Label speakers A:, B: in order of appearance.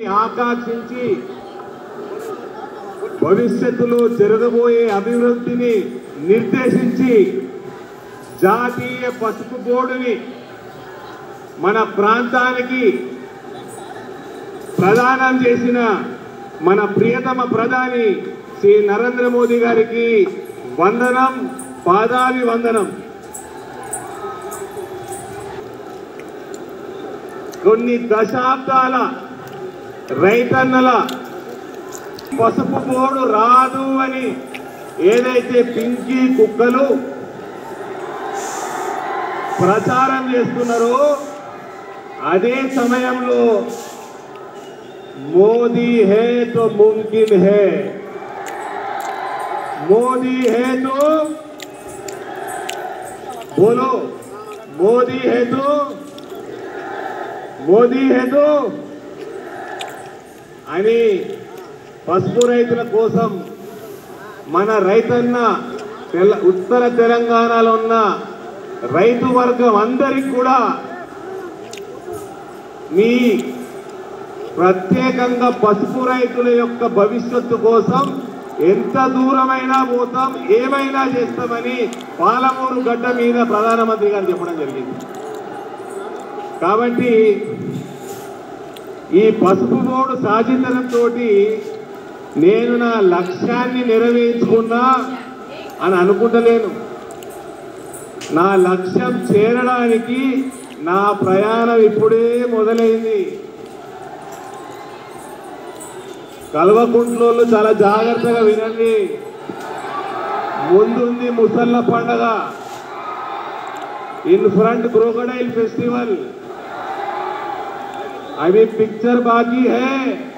A: ఆకాంక్షించి భవిష్యత్తులో జరగబోయే అభివృద్ధిని నిర్దేశించి జాతీయ పసుపు బోర్డుని మన ప్రాంతానికి ప్రదానం చేసిన మన ప్రియతమ ప్రధాని శ్రీ నరేంద్ర మోదీ గారికి వందనం పాదావి వందనం కొన్ని దశాబ్దాల రైతన్నల పసుపు బోర్డు రాదు అని ఏదైతే పింకీ కుక్కలు ప్రచారం చేస్తున్నారో అదే సమయంలో మోదీ హే తో ముమ్కిన్ హే మోదీ హే తో బోలో మోదీ హే తో మోదీ హే తో అని పసుపు రైతుల కోసం మన రైతన్న తెల ఉత్తర తెలంగాణలో ఉన్న రైతు వర్గం అందరికి కూడా మీ ప్రత్యేకంగా పసుపు రైతుల యొక్క భవిష్యత్తు కోసం ఎంత దూరమైనా పోతాం ఏమైనా చేస్తామని పాలమూరు గడ్డ మీద ప్రధానమంత్రి గారు చెప్పడం జరిగింది కాబట్టి ఈ పసుపు బోర్డు సాధించడంతో నేను నా లక్ష్యాన్ని నెరవేర్చుకున్నా అని అనుకుంటలేను నా లక్ష్యం చేరడానికి నా ప్రయాణం ఇప్పుడే మొదలైంది కల్వకుంట్లోళ్ళు చాలా జాగ్రత్తగా వినండి ముందుంది ముసళ్ళ పండగ ఇన్ ఫ్రంట్ క్రోకడైల్ ఫెస్టివల్ अभी पिक्चर बाकी है